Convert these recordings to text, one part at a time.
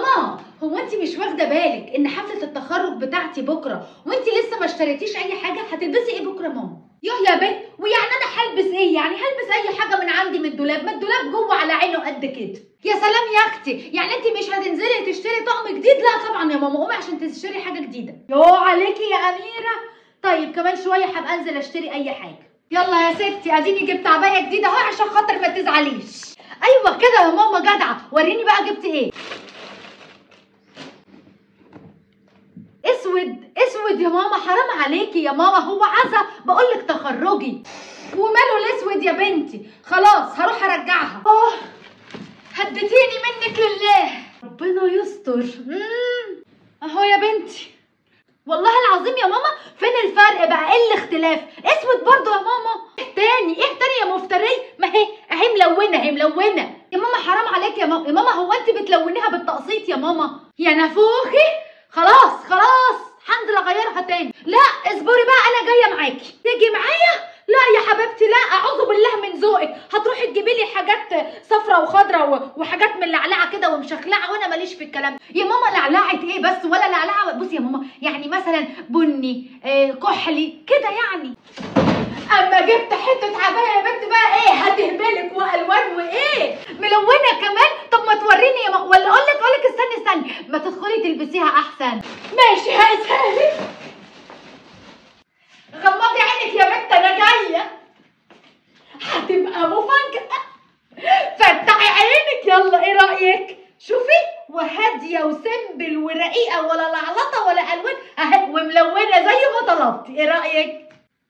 ماما هو انت مش واخده بالك ان حفله التخرج بتاعتي بكره وانت لسه ما اشتريتيش اي حاجه هتلبسي ايه بكره ماما يا يا بنت ويعني انا هلبس ايه يعني هلبس اي حاجه من عندي من الدولاب ما الدولاب جوه على عينه قد كده يا سلام يا اختي يعني انت مش هتنزلي تشتري طقم جديد لا طبعا يا ماما قومي عشان تشتري حاجه جديده يو عليكي يا اميره طيب كمان شويه هبقى انزل اشتري اي حاجه يلا يا ستي اديني جبت عبايه جديده اهو عشان خاطر ما تزعليش ايوه كده يا ماما جدعه وريني بقى جبت ايه اسود اسود يا ماما حرام عليكي يا ماما هو عزا بقولك تخرجي وماله الاسود يا بنتي خلاص هروح ارجعها اه هديتيني منك لله ربنا يستر مم. اهو يا بنتي والله العظيم يا ماما فين الفرق بقى ايه الاختلاف اسود برضو يا ماما ايه تاني ايه تاني يا مفتري ما هي اهي ملونه اهي ملونه يا ماما حرام عليك يا ماما يا ماما هو انت بتلونيها بالتقسيط يا ماما يا نافوخي خلاص خلاص هنزل اغيرها تاني لا اصبري بقى انا جايه معاكي تيجي معايا لا يا حبيبتي لا اعوذ بالله من ذوقك هتروحي تجيبي لي حاجات صفرة وخضرة وحاجات من لعلعه كده ومشخلعه وانا ماليش في الكلام ده. يا ماما لعلعه ايه بس ولا لعلعه بصي يا ماما يعني مثلا بني آه كحلي كده يعني اما جبت حته عبايه يا بنت بقى ايه هتهبلك والوان وايه ملونه كمان طب ما توريني يا ماما ولا اقول لك اقول لك استني استني ما تدخلي تلبسيها احسن ماشي هسهل غمضي عينك يا بنت انا جايه هتبقى مفاجاه فتحي عينك يلا ايه رايك شوفي وهاديه وسمبل ورقيقه ولا لعلطه ولا الوان اهي وملونه زي ما طلبتي ايه رايك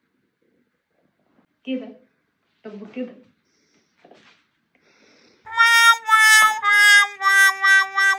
كده طب وكده